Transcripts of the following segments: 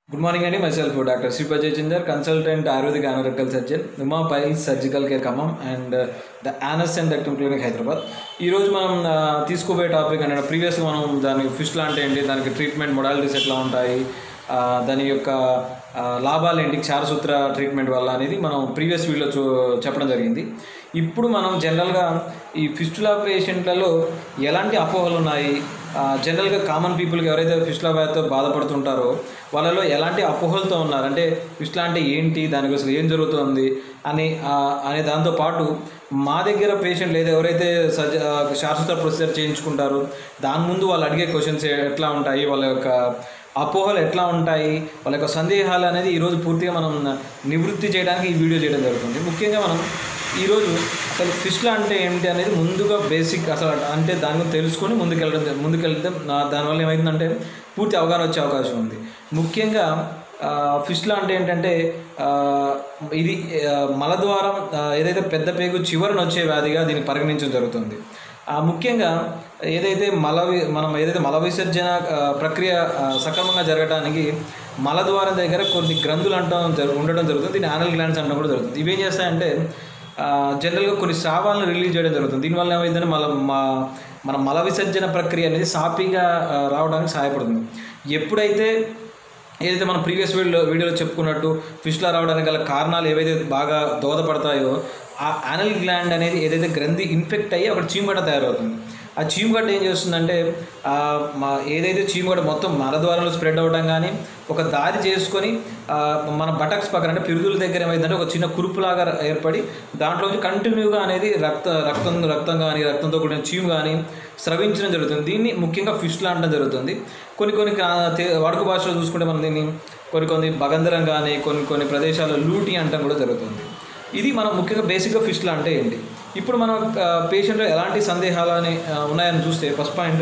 good morning అండి myself doctor Shri Jayachandar consultant ayurvedic anorectal surgeon Uma piles surgical care Khammam and the anus and rectum clinic Hyderabad ఈరోజు మనం ఆ, తీసుకోబోయే topic అంటే previous మనం దాని ఫిష్లా అంటే ఏంటి దానికి ట్రీట్మెంట్ మొడాలిటీస్ ఎట్లా ఉంటాయి ఆ, దాని యొక్క ఆ, లాభాలు ఏంటి క్షారసూత్ర ట్రీట్మెంట్ వల్ల అనేది మనం ప్రీవియస్ వీడియోలో చూ చెప్పడం జరిగింది ఇప్పుడు మనం జనరల్గా ఈ ఫిస్టులా పేషెంట్లలో ఎలాంటి అపోహలు ఉన్నాయి ఆ, జనరల్గా కామన్ పీపుల్కి ఎవరైతే ఫిస్టులా వ్యాధితో బాధపడుతుంటారో వాళ్ళలో ఎలాంటి అపోహలతో ఉన్నారు అంటే ఫిస్టులా అంటే ఏంటి దానికి అసలు ఏం జరుగుతుంది అని ఆ, అనే దాంతో పాటు మా దగ్గర పేషెంట్ లేదా ఎవరైతే సర్జ ఆ, శాశ్వత ప్రొసీజర్ చేయించుకుంటారో దాని ముందు వాళ్ళు అడిగే క్వశ్చన్స్ ఎట్లా ఉంటాయి వాళ్ళ యొక్క అపోహలు ఎట్లా ఉంటాయి వాళ్ళ యొక్క సందేహాలు అనేది ఈరోజు పూర్తిగా మనం నివృత్తి చేయడానికి ఈ వీడియో చేయడం జరుగుతుంది ముఖ్యంగా మనం ఈరోజు అసలు ఫిష్లా అంటే ఏమిటి అనేది ముందుగా బేసిక్ అసలు అంటే దాని గురించి తెలుసుకొని ముందుకెళ్ళడం జ- ముందుకెళ్తే నా- దానివల్ల ఏమైందంటే పూర్తి అవగాహన వచ్చే అవకాశం ఉంది ముఖ్యంగా ఆ, ఫిష్లా అంటే ఏంటంటే ఆ, ఇది ఆ, మలద్వారం ఆ, ఏదైతే పెద్ద పేగు చివరన వచ్చే వ్యాధిగా దీన్ని పరిగణించడం జరుగుతుంది ఆ, ముఖ్యంగా ఏదైతే మల వి- మనం ఏదైతే మల విసర్జన ఆ, ప్రక్రియ ఆ, సక్రమంగా జరగడానికి మలద్వారం దగ్గర కొన్ని గ్రంథులు అంటాం జరు ఉండడం జరుగుతుంది దీన్ని యానల్ గ్లాండ్స్ అంటాం కూడా జరుగుతుంది ఇవేం చేస్తాయంటే ఆ, జనరల్గా కొన్ని స్రావాలను రిలీజ్ చేయడం జరుగుతుంది దీనివల్ల ఏమైందంటే మల మా మన మల విసర్జన ప్రక్రియ అనేది సాఫీగా ఆ, రావడానికి సహాయపడుతుంది ఎప్పుడైతే ఏదైతే మనం ప్రీవియస్ వీడియో వీడియోలో చెప్పుకున్నట్టు ఫిష్లా రావడానికి గల కారణాలు ఏవైతే బాగా దోహదపడతాయో ఆ యానల్ గ్లాండ్ అనేది ఏదైతే గ్రంథి ఇన్ఫెక్ట్ అయ్యి అక్కడ చీమగడ్డ తయారవుతుంది ఆ చీమగడ్డ ఏం చేస్తుందంటే ఆ, మా ఏదైతే చీమగడ్డ మొత్తం మలద్వారంలో స్ప్రెడ్ అవ్వడం కానీ ఒక దారి చేసుకొని ఆ, మన బటక్స్ పక్కన అంటే పిరుదుల దగ్గర ఏమైందంటే ఒక చిన్న కురుపులాగా ఏర్పడి దాంట్లోంచి కంటిన్యూగా అనేది రక్త రక్తం రక్తం కానీ రక్తంతో కూడిన చీము కానీ స్రవించడం జరుగుతుంది దీన్ని ముఖ్యంగా ఫిష్లా అనడం జరుగుతుంది కొన్ని కొన్ని కా- తే- వాడుక భాషలో చూసుకుంటే మనం దీన్ని కొన్ని కొన్ని బగంధరం కానీ కొన్ని కొన్ని ప్రదేశాల్లో లూటి అంటం కూడా జరుగుతుంది ఇది మనం ముఖ్యంగా బేసిక్గా ఫిష్లా అంటే ఏంటి ఇప్పుడు మనం పేషెంట్లో ఎలాంటి సందేహాలు అని ఆ, ఉన్నాయని చూస్తే ఫస్ట్ పాయింట్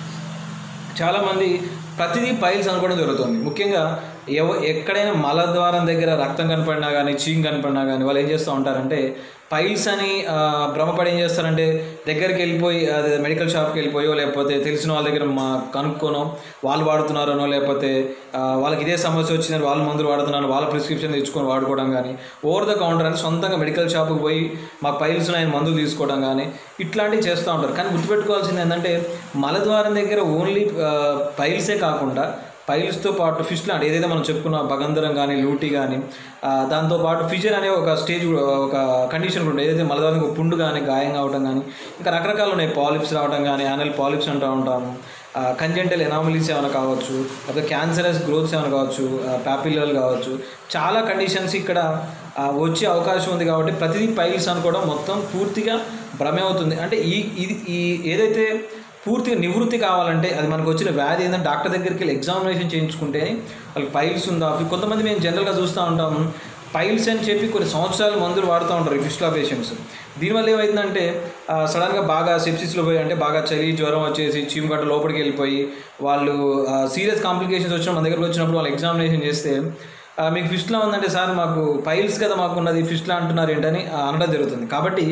చాలామంది ప్రతిదీ పైల్స్ అనుకోవడం జరుగుతుంది ముఖ్యంగా ఎవ ఎక్కడైనా మలద్వారం దగ్గర రక్తం కనపడినా కానీ చీమ్ కనపడినా కానీ వాళ్ళు ఏం చేస్తూ ఉంటారంటే పైల్స్ అని ఆ, భ్రమపడి ఏం చేస్తారంటే దగ్గరికి వెళ్ళిపోయి అదే మెడికల్ షాప్కి వెళ్ళిపోయో లేకపోతే తెలిసిన వాళ్ళ దగ్గర మా కనుక్కోనో వాళ్ళు వాడుతున్నారనో లేకపోతే ఆ, వాళ్ళకి ఇదే సమస్య వచ్చిందని వాళ్ళు మందులు వాడుతున్నారు వాళ్ళ ప్రిస్క్రిప్షన్ తెచ్చుకొని వాడుకోవడం కానీ ఓవర్ ద కౌంటర్ అని సొంతంగా మెడికల్ షాప్కి పోయి మాకు పైల్స్ ఆయన మందులు తీసుకోవడం కానీ ఇట్లాంటివి చేస్తూ ఉంటారు కానీ గుర్తుపెట్టుకోవాల్సింది ఏంటంటే మలద్వారం దగ్గర ఓన్లీ పైల్సే కాకుండా పైల్స్తో పాటు ఫిష్ లాంటి ఏదైతే మనం చెప్పుకున్న భగంధరం కానీ లూటి కానీ దాంతోపాటు ఫిజర్ అనే ఒక స్టేజ్ కూడా- ఒక కండిషన్ కూడా ఉంటుంది ఏదైతే మలద్వారానికి ఒక పుండు కానీ గాయం కావడం కానీ ఇంకా రకరకాలు ఉన్నాయి పాలిప్స్ రావడం కానీ యానల్ పాలిప్స్ అంటూ ఉంటాము కంజెంటల్ ఎనామలీస్ ఏమైనా కావచ్చు లేకపోతే క్యాన్సరస్ గ్రోత్స్ ఏమైనా కావచ్చు ప్యాపిల్లలు కావచ్చు చాలా కండిషన్స్ ఇక్కడ ఆ, వచ్చే అవకాశం ఉంది కాబట్టి ప్రతిదీ పైల్స్ అనుకోవడం మొత్తం పూర్తిగా భ్రమే అవుతుంది అంటే ఈ ఇది ఈ ఏదైతే పూర్తిగా నివృత్తి కావాలంటే అది మనకు వచ్చిన వ్యాధి ఏంటంటే డాక్టర్ దగ్గరికి వెళ్ళి ఎగ్జామినేషన్ చేయించుకుంటే వాళ్ళకి పైల్స్ ఉందా అవి కొంతమంది మేము జనరల్గా చూస్తూ ఉంటాం పైల్స్ అని చెప్పి కొన్ని సంవత్సరాలు మందులు వాడుతూ ఉంటారు ఈ ఫిస్టులా పేషెంట్స్ దీనివల్ల ఏమైందంటే ఆ, సడన్గా బాగా సెప్సిస్లో పోయి అంటే బాగా చలి జ్వరం వచ్చేసి చీమగడ్డ లోపలికి వెళ్ళిపోయి వాళ్ళు సీరియస్ కాంప్లికేషన్స్ వచ్చిన మన దగ్గరకు వచ్చినప్పుడు వాళ్ళు ఎగ్జామినేషన్ చేస్తే ఆ, మీకు ఫిస్ట్లా ఉందంటే సార్ మాకు పైల్స్ కదా మాకు ఉన్నది ఫిస్ట్లా అంటున్నారు ఏంటని ఆ, అనడం జరుగుతుంది కాబట్టి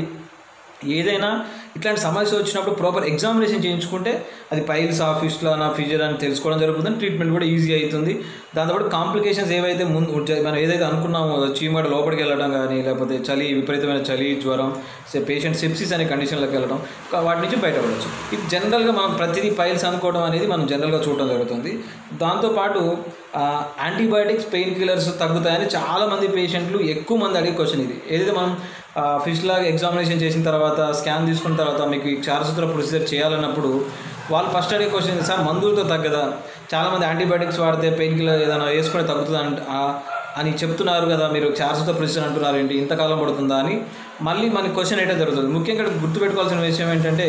ఏదైనా ఇట్లాంటి సమస్య వచ్చినప్పుడు ప్రాపర్ ఎగ్జామినేషన్ చేయించుకుంటే అది పైల్స్ ఆ ఫిస్ట్లా నా ఫిజర్ అని తెలుసుకోవడం జరుగుతుంది ట్రీట్మెంట్ కూడా ఈజీ అవుతుంది దాంతోపాటు కాంప్లికేషన్స్ ఏవైతే ముందు ఉంటే- మనం ఏదైతే అనుకున్నామో చీమగడ లోపలికి వెళ్ళడం కానీ లేకపోతే చలి విపరీతమైన చలి జ్వరం పేషెంట్ సెప్సిస్ అనే కండిషన్లోకి వెళ్ళడం కా- వాటి నుంచి బయటపడవచ్చు ఇది జనరల్గా మనం ప్రతిదీ పైల్స్ అనుకోవడం అనేది మనం జనరల్గా చూడడం జరుగుతుంది దాంతోపాటు యాంటీబయాటిక్స్ పెయిన్ కిల్లర్స్ తగ్గుతాయని చాలామంది పేషెంట్లు ఎక్కువ మంది అడిగే క్వశ్చన్ ఇది ఏదైతే మనం ఫిష్ లాగా ఎగ్జామినేషన్ చేసిన తర్వాత స్కాన్ తీసుకున్న తర్వాత మీకు ఈ క్షారసూత్ర ప్రొసీజర్ చేయాలన్నప్పుడు వాళ్ళు ఫస్ట్ అడిగే క్వశ్చన్ ఇది, సార్ మందులతో తగ్గదా చాలామంది యాంటీబయాటిక్స్ వాడితే పెయిన్ కిల్లర్ ఏదైనా వేసుకొని తగ్గుతుందా అంట ఆ- అని చెప్తున్నారు కదా మీరు క్షారసూత్ర ప్రొసీజర్ అంటున్నారు ఏంటి ఇంతకాలం పడుతుందా అని మళ్ళీ మనకి క్వశ్చన్ అయితే జరుగుతుంది ముఖ్యంగా ఇక్కడ గుర్తుపెట్టుకోవాల్సిన విషయం ఏంటంటే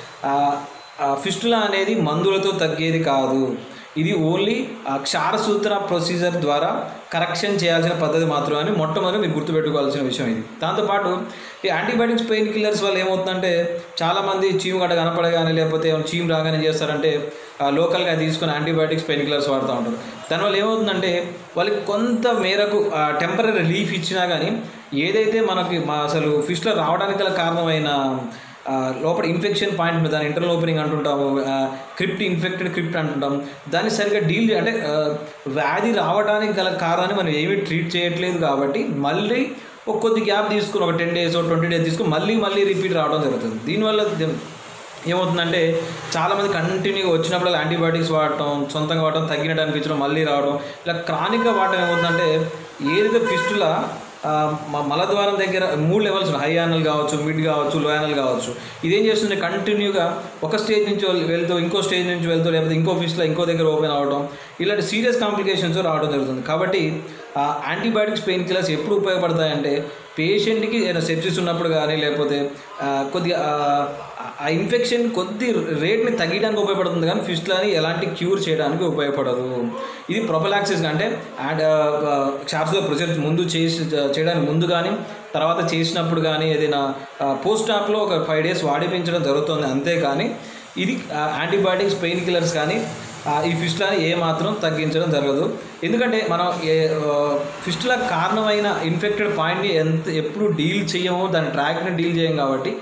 ఫిస్టులా అనేది మందులతో తగ్గేది కాదు ఇది ఓన్లీ ఆ క్షారసూత్ర ప్రొసీజర్ ద్వారా కరెక్షన్ చేయాల్సిన పద్ధతి మాత్రమే అని మొట్టమొదటి మీరు గుర్తుపెట్టుకోవాల్సిన విషయం ఇది దాంతోపాటు ఈ యాంటీబయాటిక్స్ పెయిన్ కిల్లర్స్ వల్ల ఏమవుతుందంటే చాలామంది చీము గడ్డ కనపడగానే లేకపోతే ఏమైనా చీము రాగానే ఏం చేస్తారంటే ఆ, లోకల్గా తీసుకుని యాంటీబయాటిక్స్ పెయిన్ కిల్లర్స్ వాడుతూ ఉంటారు దానివల్ల ఏమవుతుందంటే వాళ్ళకి కొంత మేరకు టెంపరీ రిలీఫ్ ఇచ్చినా కానీ ఏదైతే మనకి మా అసలు ఫిష్లో రావడానికి గల కారణమైన ఆ, లోపల ఇన్ఫెక్షన్ పాయింట్ మీద దాని ఇంటర్నల్ ఓపెనింగ్ అంటుంటాము క్రిప్ట్ ఇన్ఫెక్టెడ్ క్రిప్ట్ అంటుంటాం దాన్ని సరిగ్గా డీల్ అంటే ఆ, వ్యాధి రావడానికి గల కారణాన్ని మనం ఏమీ ట్రీట్ చేయట్లేదు కాబట్టి మళ్ళీ ఒక కొద్ది గ్యాప్ తీసుకుని ఒక టెన్ డేస్ ట్వంటీ డేస్ తీసుకుని మళ్ళీ మళ్ళీ రిపీట్ రావడం జరుగుతుంది దీనివల్ల ది- ఏమవుతుందంటే చాలామంది కంటిన్యూగా వచ్చినప్పుడు యాంటీబయాటిక్స్ వాడటం సొంతంగా వాడటం తగ్గినట్టు అనిపించడం మళ్ళీ రావడం ఇలా క్రానిక్గా వాడటం ఏమవుతుందంటే ఏదైతే ఫిస్టులా ఆ, మ- మలద్వారం దగ్గర మూడు లెవెల్స్ ఉన్నాయి హై యానల్ కావచ్చు మిడ్ కావచ్చు లో యానల్ కావచ్చు ఇదేం చేస్తుంది కంటిన్యూగా ఒక స్టేజ్ నుంచి వెళ్- వెళ్తూ ఇంకో స్టేజ్ నుంచి వెళ్తూ లేకపోతే ఇంకో ఫిస్ట్లో ఇంకో దగ్గర ఓపెన్ అవ్వడం ఇలాంటి సీరియస్ కాంప్లికేషన్స్ రావడం జరుగుతుంది కాబట్టి యాంటీబయాటిక్స్ పెయిన్ కిల్లర్స్ ఎప్పుడు ఉపయోగపడతాయంటే పేషెంట్కి ఏదైనా సెప్సిస్ ఉన్నప్పుడు కానీ లేకపోతే ఆ, కొద్దిగా ఆ, ఆ ఇన్ఫెక్షన్ కొద్ది రేట్ని తగ్గించడానికి ఉపయోగపడుతుంది కానీ ఫిస్ట్లని ఎలాంటి క్యూర్ చేయడానికి ఉపయోగపడదు ఇది ప్రొపలాక్సిస్ అంటే యాడ్ షాప్స్లో ప్రొసీజర్ ముందు చేసి చేయడానికి ముందు కానీ తర్వాత చేసినప్పుడు కానీ ఏదైనా పోస్ట్ ఆప్లో ఒక ఫైవ్ డేస్ వాడిపించడం జరుగుతుంది అంతేకాని ఇది యాంటీబయాటిక్స్ పెయిన్ కిల్లర్స్ కానీ ఆ, ఈ ఫిస్టులని ఏ మాత్రం తగ్గించడం జరగదు ఎందుకంటే మనం ఏ ఫిస్టుల కారణమైన ఇన్ఫెక్టెడ్ పాయింట్ని ఎంత ఎప్పుడు డీల్ చేయమో దాని ట్రాక్ని డీల్ చేయం కాబట్టి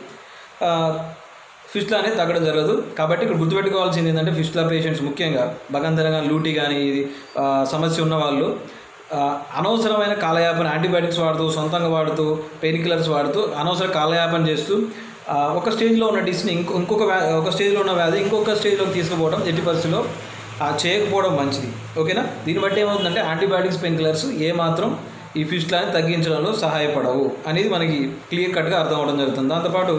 ఫిస్టుల అనేది తగ్గడం జరగదు కాబట్టి ఇక్కడ గుర్తుపెట్టుకోవాల్సింది ఏంటంటే ఫిస్టుల పేషెంట్స్ ముఖ్యంగా భగంతరంగా లూటీ కానీ ఇది ఆ, సమస్య ఉన్న వాళ్ళు ఆ, అనవసరమైన కాలయాపన యాంటీబయాటిక్స్ వాడుతూ సొంతంగా వాడుతూ పెయిన్ కిల్లర్స్ వాడుతూ అనవసర కాలయాపన చేస్తూ ఆ, ఒక స్టేజ్లో ఉన్న డిస్ని ఇంకో ఇంకొక వ్యా ఒక స్టేజ్లో ఉన్న వ్యాధి ఇంకొక స్టేజ్లోకి తీసుకుపోవడం ఎట్టి పరిస్థితిలో ఆ, చేయకపోవడం మంచిది ఓకేనా దీన్ని బట్టి ఏమవుతుందంటే యాంటీబయాటిక్స్ పెయిన్ కిల్లర్స్ ఏ మాత్రం ఈ ఫిస్టులని తగ్గించడంలో సహాయపడవు అనేది మనకి క్లియర్ కట్గా అర్థం అవడం జరుగుతుంది దాంతోపాటు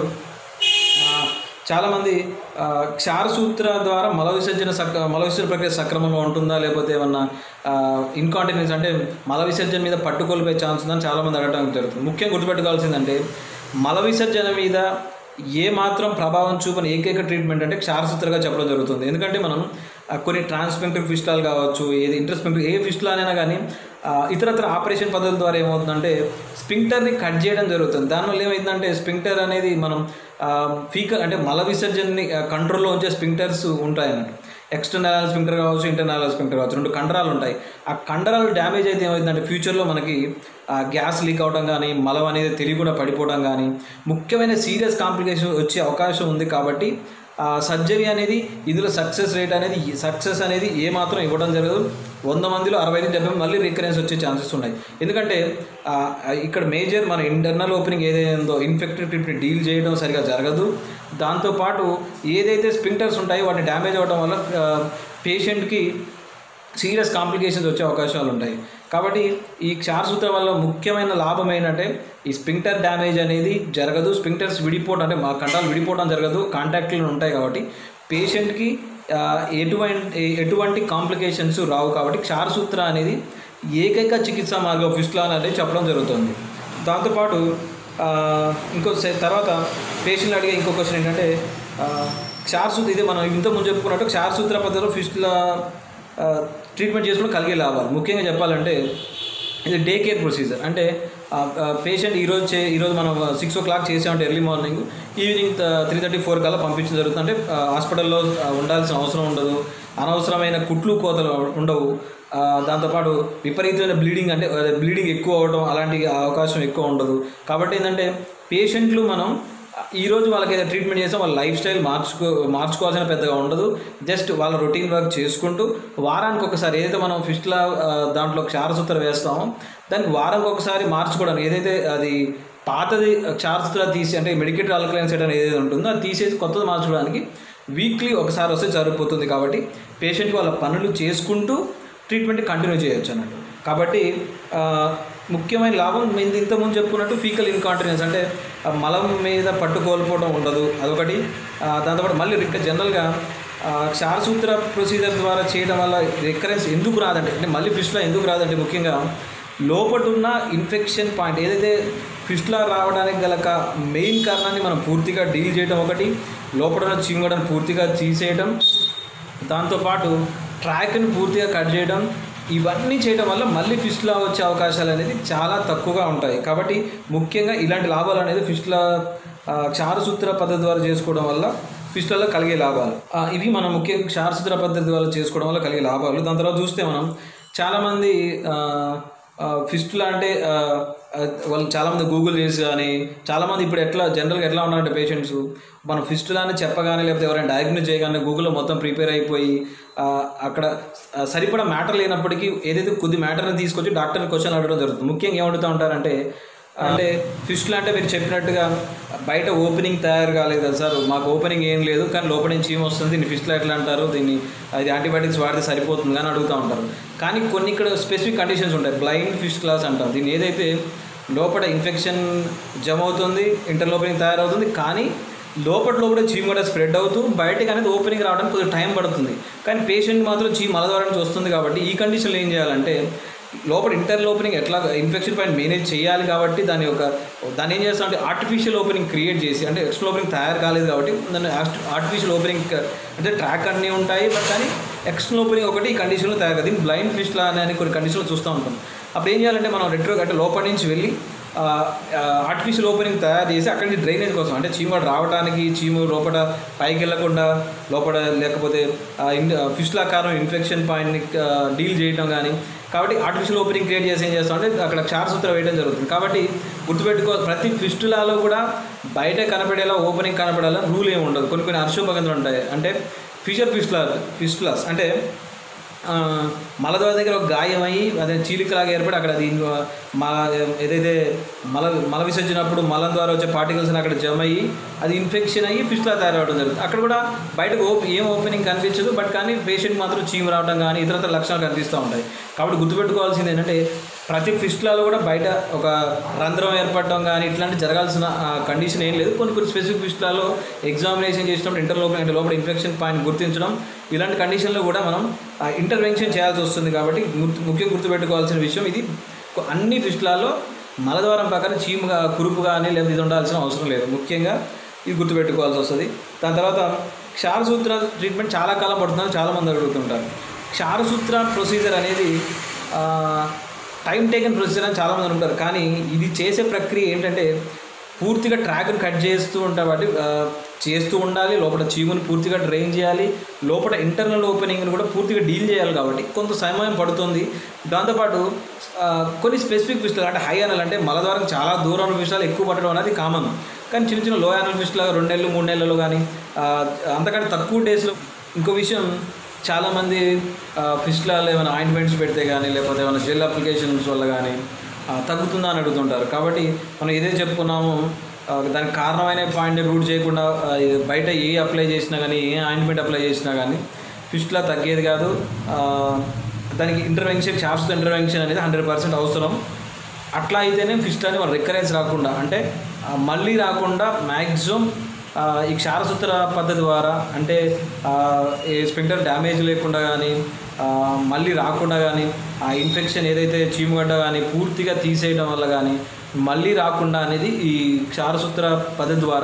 ఆ, చాలామంది ఆ, క్షారసూత్ర ద్వారా మల విసర్జన సక్ మల విసర్జన ప్రక్రియ సక్రమంగా ఉంటుందా లేకపోతే ఏమన్నా ఇన్కాంటినెన్స్ అంటే మల విసర్జన మీద పట్టుకోల్పోయే ఛాన్స్ ఉందని చాలామంది అడగడం జరుగుతుంది ముఖ్యంగా గుర్తుపెట్టుకోవాల్సిందంటే మల విసర్జన మీద ఏ మాత్రం ప్రభావం చూపని ఏకైక ట్రీట్మెంట్ అంటే క్షారసూత్రగా చెప్పడం జరుగుతుంది ఎందుకంటే మనం ఆ, కొన్ని ట్రాన్స్పెంక్టివ్ ఫిస్టాల్ కావచ్చు ఏది ఇంటర్స్పెంక్టివ్ ఏ ఫిస్టులు అయినా కానీ ఆ, ఇతరత్ర ఆపరేషన్ పద్ధతుల ద్వారా ఏమవుతుందంటే స్పింక్టర్ని కట్ చేయడం జరుగుతుంది దానివల్ల ఏమైందంటే స్పింక్టర్ అనేది మనం ఫీకల్ అంటే మల విసర్జనని కంట్రోల్లో ఉంచే స్పింక్టర్స్ ఉంటాయి అన్నట్టు ఎక్స్టర్నల్ స్పింక్టర్ కావచ్చు ఇంటర్నల్ స్పింక్టర్ కావచ్చు రెండు కండరాలు ఉంటాయి ఆ కండరాలు డ్యామేజ్ అయితే ఏమైందంటే ఫ్యూచర్లో మనకి ఆ గ్యాస్ లీక్ అవడం కానీ మలం అనేది తెలియకుండా పడిపోవడం కానీ ముఖ్యమైన సీరియస్ కాంప్లికేషన్ వచ్చే అవకాశం ఉంది కాబట్టి ఆ సర్జరీ అనేది ఇందులో సక్సెస్ రేట్ అనేది సక్సెస్ అనేది ఏ మాత్రం ఇవ్వడం జరగదు వంద మందిలో అరవై నుంచి డెబ్బై మళ్ళీ రికరెన్స్ వచ్చే ఛాన్సెస్ ఉన్నాయి ఎందుకంటే ఆ, ఇక్కడ మేజర్ మన ఇంటర్నల్ ఓపెనింగ్ ఏదైతే ఉందో ఇన్ఫెక్టెడ్ ట్రిప్ని డీల్ చేయడం సరిగా జరగదు దాంతోపాటు ఏదైతే స్పింక్టర్స్ ఉంటాయో వాటిని డ్యామేజ్ అవ్వడం వల్ల పేషెంట్కి సీరియస్ కాంప్లికేషన్స్ వచ్చే అవకాశాలు ఉంటాయి కాబట్టి ఈ క్షారసూత్ర వల్ల ముఖ్యమైన లాభం ఏంటంటే ఈ స్పింక్టర్ డ్యామేజ్ అనేది జరగదు స్పింక్టర్స్ విడిపోవడం అంటే మా కండాలు విడిపోవడం జరగదు కాంటాక్ట్లు ఉంటాయి కాబట్టి పేషెంట్కి ఆ, ఎటువంటి ఎటువంటి కాంప్లికేషన్స్ రావు కాబట్టి క్షారసూత్ర అనేది ఏకైక చికిత్సా మార్గం ఫిస్టులా అనేది చెప్పడం జరుగుతుంది దాంతోపాటు ఆ, ఇంకో సే- తర్వాత పేషెంట్లు అడిగే ఇంకో క్వశ్చన్ ఏంటంటే ఆ, క్షారసూత్ర ఇది మనం ఇంత ముందు చెప్పుకున్నట్టు క్షారసూత్ర పద్ధతిలో ఫిస్టుల ట్రీట్మెంట్ చేసుకోవడం కలిగే లాభాలు ముఖ్యంగా చెప్పాలంటే ఇది డే కేర్ ప్రొసీజర్ అంటే పేషెంట్ ఈరోజు చే ఈరోజు మనం సిక్స్ ఓ క్లాక్ చేసామంటే early morning evening three thirty four కల్లా పంపించడం జరుగుతుంది అంటే ఆ, హాస్పిటల్లో ఆ, ఉండాల్సిన అవసరం ఉండదు అనవసరమైన కుట్లు కోతలు ఉండవు ఆ, దాంతోపాటు విపరీతమైన బ్లీడింగ్ అంటే బ్లీడింగ్ ఎక్కువ అవడం అలాంటి అవకాశం ఎక్కువ ఉండదు కాబట్టి ఏంటంటే పేషెంట్లు మనం ఈ రోజు వాళ్ళకి ఏదైతే ట్రీట్మెంట్ చేస్తాం వాళ్ళ లైఫ్ స్టైల్ మార్చుకో మార్చుకోవాల్సిన పెద్దగా ఉండదు జస్ట్ వాళ్ళ రొటీన్ వర్క్ చేసుకుంటూ వారానికి ఒకసారి ఏదైతే మనం ఫిస్ట్లా దాంట్లో క్షారసూత్ర వేస్తామో దానికి వారానికి ఒకసారి మార్చుకోవడానికి ఏదైతే అది పాతది క్షారసూత్ర తీసి అంటే మెడికేటెడ్ ఆల్కలైన్ సైడ్ అనేది ఏదైతే ఉంటుందో అది తీసేసి కొత్తది మార్చుకోవడానికి వీక్లీ ఒకసారి వస్తే సరిపోతుంది కాబట్టి పేషెంట్కి వాళ్ళ పనులు చేసుకుంటూ ట్రీట్మెంట్ కంటిన్యూ చేయొచ్చు అన్నట్టు కాబట్టి ఆ, ముఖ్యమైన లాభం మేము ఇంతకుముందు చెప్పుకున్నట్టు ఫీకల్ ఇన్కాంటినెన్స్ అంటే ఆ మలం మీద పట్టు కోల్పోవడం ఉండదు అదొకటి ఆ, దాంతోపాటు మళ్ళీ ఇంకా జనరల్గా ఆ, క్షారసూత్ర ప్రొసీజర్ ద్వారా చేయడం వల్ల రికరెన్స్ ఎందుకు రాదంటే అంటే మళ్ళీ ఫిష్లో ఎందుకు రాదంటే ముఖ్యంగా లోపట ఉన్న ఇన్ఫెక్షన్ పాయింట్ ఏదైతే ఫిష్లా రావడానికి గల మెయిన్ కారణాన్ని మనం పూర్తిగా డీల్ చేయడం ఒకటి లోపల ఉన్న చీమగడను పూర్తిగా తీసేయడం దాంతోపాటు ట్రాక్ని పూర్తిగా కట్ చేయడం ఇవన్నీ చేయడం వల్ల మళ్ళీ ఫిష్లా వచ్చే అవకాశాలు అనేది చాలా తక్కువగా ఉంటాయి కాబట్టి ముఖ్యంగా ఇలాంటి లాభాలు అనేది ఫిష్ల ఆ, క్షారసూత్ర పద్ధతి ద్వారా చేసుకోవడం వల్ల ఫిష్లలో కలిగే లాభాలు ఆ, ఇవి మనం ముఖ్యంగా క్షారసూత్ర పద్ధతి ద్వారా చేసుకోవడం వల్ల కలిగే లాభాలు దాని తర్వాత చూస్తే మనం చాలామంది ఆ, ఫిస్టులా అంటే ఆ, ఆ, వాళ్ళు చాలామంది గూగుల్ చేసి కానీ చాలామంది ఇప్పుడు ఎట్లా జనరల్గా ఎట్లా ఉన్నారంటే పేషెంట్స్ మనం ఫిస్టులా అని చెప్పగానే లేకపోతే ఎవరైనా డయాగ్నోస్ చేయగానే గూగుల్లో మొత్తం ప్రిపేర్ అయిపోయి ఆ, అక్కడ ఆ, సరిపడా మ్యాటర్ లేనప్పటికీ ఏదైతే కొద్ది మ్యాటర్ని తీసుకొచ్చి డాక్టర్ని క్వశ్చన్ అడగడం జరుగుతుంది ముఖ్యంగా ఏమడుగుతూ ఉంటారంటే అంటే ఫిస్టులు అంటే మీరు చెప్పినట్టుగా బయట ఓపెనింగ్ తయారు కాలేదు కదా సార్ మాకు ఓపెనింగ్ ఏం లేదు కానీ లోపల నుంచి ఏం వస్తుంది దీన్ని ఫిస్టులు ఎట్లా అంటారు దీన్ని అది యాంటీబయాటిక్స్ వాడితే సరిపోతుంది అని అడుగుతూ ఉంటారు కానీ కొన్ని ఇక్కడ స్పెసిఫిక్ కండిషన్స్ ఉంటాయి బ్లైండ్ ఫిస్ట్ క్లాస్ అంటారు దీన్ని ఏదైతే లోపల ఇన్ఫెక్షన్ జమ అవుతుంది ఇంటర్ ఓపెనింగ్ తయారవుతుంది కానీ లోపల లోపల చీమ్ కూడా స్ప్రెడ్ అవుతూ బయటకు అనేది ఓపెనింగ్ రావడానికి కొద్దిగా టైం పడుతుంది కానీ పేషెంట్ మాత్రం చీమ్ మల ద్వారా నుంచి వస్తుంది కాబట్టి ఈ కండిషన్లో ఏం చేయాలంటే లోపల ఇంటర్ ఓపెనింగ్ ఎట్లా ఇన్ఫెక్షన్ పైన మేనేజ్ చేయాలి కాబట్టి దాని యొక్క దాన్ని ఏం చేస్తాం అంటే ఆర్టిఫిషియల్ ఓపెనింగ్ క్రియేట్ చేసి అంటే ఎక్స్ట్రా ఓపెనింగ్ తయారు కాలేదు కాబట్టి దాన్ని ఆర్టిఫిషియల్ ఓపెనింగ్ అంటే ట్రాక్ అన్నీ ఉంటాయి బట్ కానీ ఎక్స్టర్నల్ ఓపెనింగ్ ఒకటి ఈ కండిషన్లో తయారు కాదు దీన్ని బ్లైండ్ ఫిష్లా అనే కొన్ని కండిషన్లో చూస్తూ ఉంటాం అప్పుడు ఏం చేయాలంటే మనం రెట్రో అంటే లోపల నుంచి వెళ్ళి ఆర్టిఫిషియల్ ఓపెనింగ్ తయారు చేసి అక్కడి నుంచి డ్రైనేజ్ కోసం అంటే చీమ రావడానికి చీము లోపల పైకి వెళ్ళకుండా లోపల లేకపోతే ఫిష్ల ఆకారం ఇన్ఫెక్షన్ పాయింట్ని డీల్ చేయడం కానీ కాబట్టి ఆర్టిఫిషియల్ ఓపెనింగ్ క్రియేట్ చేసి ఏం చేస్తాం అంటే అక్కడ క్షారసూత్రం వేయడం జరుగుతుంది కాబట్టి గుర్తుపెట్టుకో ప్రతి ఫిస్టులాలో కూడా బయట కనపడేలా ఓపెనింగ్ కనపడేలా రూల్ ఏమి ఉండదు కొన్ని కొన్ని అర్షోపగంతులు ఉంటాయి అంటే ఫిషర్ ఫిస్టులా ఫిస్టులాస్ అంటే ఆ, మలద్వార దగ్గర ఒక గాయం అయ్యి అదే చీలికలాగా ఏర్పడి అక్కడ అది ఇంకో మల ఏదైతే మల మల విసర్జనప్పుడు మలం ద్వారా వచ్చే పార్టికల్స్ అక్కడ జమ అయ్యి అది ఇన్ఫెక్షన్ అయ్యి ఫిష్లా తయారవడం జరుగుతుంది అక్కడ కూడా బయటకు ఓప్ ఏం ఓపెనింగ్ కనిపించదు బట్ కానీ పేషెంట్ మాత్రం చీము రావడం కానీ ఇతరత్ర లక్షణాలు కనిపిస్తూ ఉంటాయి కాబట్టి గుర్తుపెట్టుకోవాల్సింది ఏంటంటే ప్రతి ఫిస్టులలో కూడా బయట ఒక రంధ్రం ఏర్పడడం కానీ ఇట్లాంటి జరగాల్సిన కండిషన్ ఏం లేదు కొన్ని కొన్ని స్పెసిఫిక్ ఫిస్టులలో ఎగ్జామినేషన్ చేసినప్పుడు ఇంటర్ లోపల అంటే లోపల ఇన్ఫెక్షన్ పాయింట్ గుర్తించడం ఇలాంటి కండిషన్లో కూడా మనం ఇంటర్వెన్షన్ చేయాల్సి వస్తుంది కాబట్టి గుర్తు ముఖ్యంగా గుర్తుపెట్టుకోవాల్సిన విషయం ఇది కొ- అన్ని ఫిస్టులలో మలద్వారం ప్రకారం చీముగా కురుపు కానీ లేదా ఇది ఉండాల్సిన అవసరం లేదు ముఖ్యంగా ఇది గుర్తుపెట్టుకోవాల్సి వస్తుంది దాని తర్వాత క్షారసూత్ర ట్రీట్మెంట్ చాలా కాలం పడుతుందని చాలామంది అడుగుతుంటారు క్షారసూత్ర ప్రొసీజర్ అనేది ఆ, టైం టేకన్ ప్రొసీజర్ అని చాలామంది ఉంటారు కానీ ఇది చేసే ప్రక్రియ ఏంటంటే పూర్తిగా ట్రాక్ని కట్ చేస్తూ ఉంటారు కాబట్టి ఆ, చేస్తూ ఉండాలి లోపల చీముని పూర్తిగా డ్రైన్ చేయాలి లోపల ఇంటర్నల్ ఓపెనింగ్ని కూడా పూర్తిగా డీల్ చేయాలి కాబట్టి కొంత సమయం పడుతుంది దాంతోపాటు ఆ, కొన్ని స్పెసిఫిక్ విషయాలు అంటే హై అనల్ అంటే మలద్వారం చాలా దూరం విషయాలు ఎక్కువ పట్టడం అనేది కామన్ కానీ చిన్న చిన్న లో యానల్ ఫిష్లో రెండు నెలలు మూడు నెలలు కానీ ఆ, అంతకంటే తక్కువ డేస్లో ఇంకో విషయం చాలామంది ఫిష్లలో ఏమైనా ఆయింట్మెంట్స్ పెడితే కానీ లేకపోతే ఏమైనా జెల్ అప్లికేషన్స్ వల్ల కానీ ఆ, తగ్గుతుందా అని అడుగుతుంటారు కాబట్టి మనం ఏదైతే చెప్పుకున్నామో ఆ, దానికి కారణమైన పాయింట్ రూట్ చేయకుండా ఆ, ఇది బయట ఏ అప్లై చేసినా కానీ ఏ ఆయింట్మెంట్ అప్లై చేసినా కానీ ఫిష్లా తగ్గేది కాదు ఆ, దానికి ఇంటర్వెన్షన్ శాశ్వత ఇంటర్వెన్షన్ అనేది హండ్రెడ్ పర్సెంట్ అవసరం అట్లా అయితేనే ఫిస్ట్ అని మన రికరెన్స్ రాకుండా అంటే ఆ, మళ్ళీ రాకుండా మ్యాక్సిమం ఈ క్షారసూత్ర పద్ధతి ద్వారా అంటే ఆ, ఈ స్పింటర్ డ్యామేజ్ లేకుండా కానీ ఆ, మళ్ళీ రాకుండా కానీ ఆ ఇన్ఫెక్షన్ ఏదైతే చీమగడ్డ కానీ పూర్తిగా తీసేయడం వల్ల కానీ మళ్ళీ రాకుండా అనేది ఈ క్షారసూత్ర పద్ధతి ద్వారా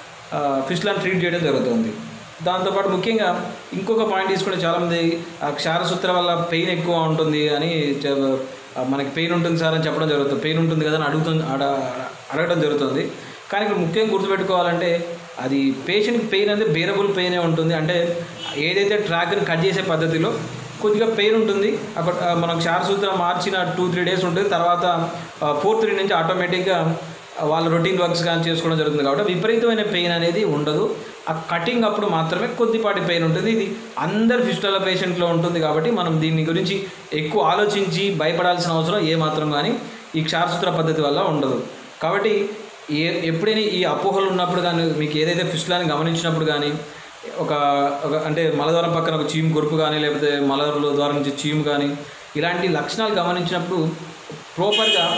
ఫిష్లను ట్రీట్ చేయడం జరుగుతుంది దాంతోపాటు ముఖ్యంగా ఇంకొక పాయింట్ తీసుకుంటే చాలామంది ఆ క్షారసూత్ర వల్ల పెయిన్ ఎక్కువ ఉంటుంది అని చె- ఆ మనకి పెయిన్ ఉంటుంది సార్ అని చెప్పడం జరుగుతుంది పెయిన్ ఉంటుంది కదా అని అడుగుతుంది అడ అడగడం జరుగుతుంది కానీ ఇక్కడ ముఖ్యంగా గుర్తుపెట్టుకోవాలంటే అది పేషెంట్కి పెయిన్ అనేది బేరబుల్ పెయినే ఉంటుంది అంటే ఏదైతే ట్రాక్ని కట్ చేసే పద్ధతిలో కొద్దిగా పెయిన్ ఉంటుంది అక్కడ ఆ, మనం క్షారసూత్రం మార్చిన టూ త్రీ డేస్ ఉంటుంది తర్వాత ఫోర్త్ త్రీ నుంచి ఆటోమేటిక్గా వాళ్ళ రొటీన్ వర్క్స్ కానీ చేసుకోవడం జరుగుతుంది కాబట్టి విపరీతమైన పెయిన్ అనేది ఉండదు ఆ కటింగ్ అప్పుడు మాత్రమే కొద్దిపాటి పెయిన్ ఉంటుంది ఇది అందరి ఫిస్టుల పేషెంట్లో ఉంటుంది కాబట్టి మనం దీని గురించి ఎక్కువ ఆలోచించి భయపడాల్సిన అవసరం ఏ మాత్రం కానీ ఈ క్షారసూత్ర పద్ధతి వల్ల ఉండదు కాబట్టి ఏ ఎప్పుడైనా ఈ అపోహలు ఉన్నప్పుడు కానీ మీకు ఏదైతే ఫిస్టులని గమనించినప్పుడు కానీ ఒక ఒక అంటే మలద్వారం పక్కన ఒక చీము గురుపు కానీ లేకపోతే మలద్వారం ద్వారా నుంచి చీము కానీ ఇలాంటి లక్షణాలు గమనించినప్పుడు ప్రాపర్గా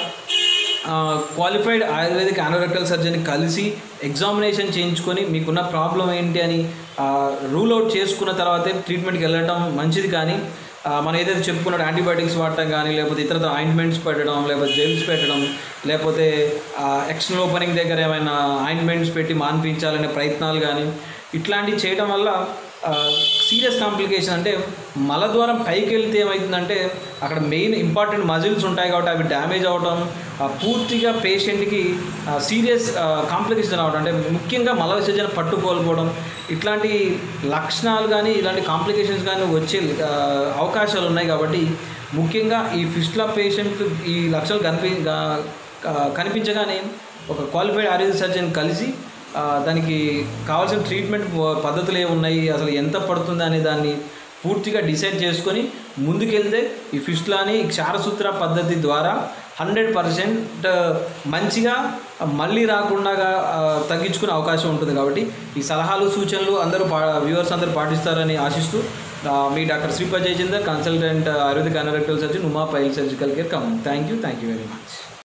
క్వాలిఫైడ్ ఆయుర్వేదిక్ ఆనోరెక్టల్ సర్జన్ కలిసి ఎగ్జామినేషన్ చేయించుకొని మీకున్న ప్రాబ్లం ఏంటి అని రూల్ అవుట్ చేసుకున్న తర్వాతే ట్రీట్మెంట్కి వెళ్ళడం మంచిది కానీ ఆ, మనం ఏదైతే చెప్పుకున్న యాంటీబయాటిక్స్ వాడటం కానీ లేకపోతే ఇతర ఆయింట్మెంట్స్ పెట్టడం లేకపోతే జెల్స్ పెట్టడం లేకపోతే ఎక్స్టర్నల్ ఓపెనింగ్ దగ్గర ఏమైనా ఆయింట్మెంట్స్ పెట్టి మాన్పించాలనే ప్రయత్నాలు కానీ ఇట్లాంటివి చేయడం వల్ల సీరియస్ కాంప్లికేషన్ అంటే మలద్వారం పైకి వెళ్తే ఏమవుతుందంటే అక్కడ మెయిన్ ఇంపార్టెంట్ మజిల్స్ ఉంటాయి కాబట్టి అవి డ్యామేజ్ అవడం ఆ, పూర్తిగా పేషెంట్కి సీరియస్ కాంప్లికేషన్ రావడం అంటే ముఖ్యంగా మల విసర్జన పట్టు కోల్పోవడం ఇట్లాంటి లక్షణాలు కానీ ఇలాంటి కాంప్లికేషన్స్ కానీ వచ్చే ఆ, అవకాశాలు ఉన్నాయి కాబట్టి ముఖ్యంగా ఈ ఫిస్టులా పేషెంట్ ఈ లక్షలు కనిపి గా- క- కనిపించగానే ఒక క్వాలిఫైడ్ ఆయుర్వేద సర్జన్ కలిసి ఆ, దానికి కావాల్సిన ట్రీట్మెంట్ పద్ధతులు ఏమున్నాయి అసలు ఎంత పడుతుంది అనే దాన్ని పూర్తిగా డిసైడ్ చేసుకొని ముందుకెళ్తే ఈ ఫిస్టులాని ఈ క్షారసూత్ర పద్ధతి ద్వారా హండ్రెడ్ పర్సెంట్ మంచిగా మళ్ళీ రాకుండా ఆ, తగ్గించుకునే అవకాశం ఉంటుంది కాబట్టి ఈ సలహాలు సూచనలు అందరూ పా వ్యూవర్స్ అందరూ పాటిస్తారని ఆశిస్తూ ఆ, మీ doctor Shripad Jayachandar consultant ayurvedic anorectal surgeon Uma pile surgical care com thank you thank you very much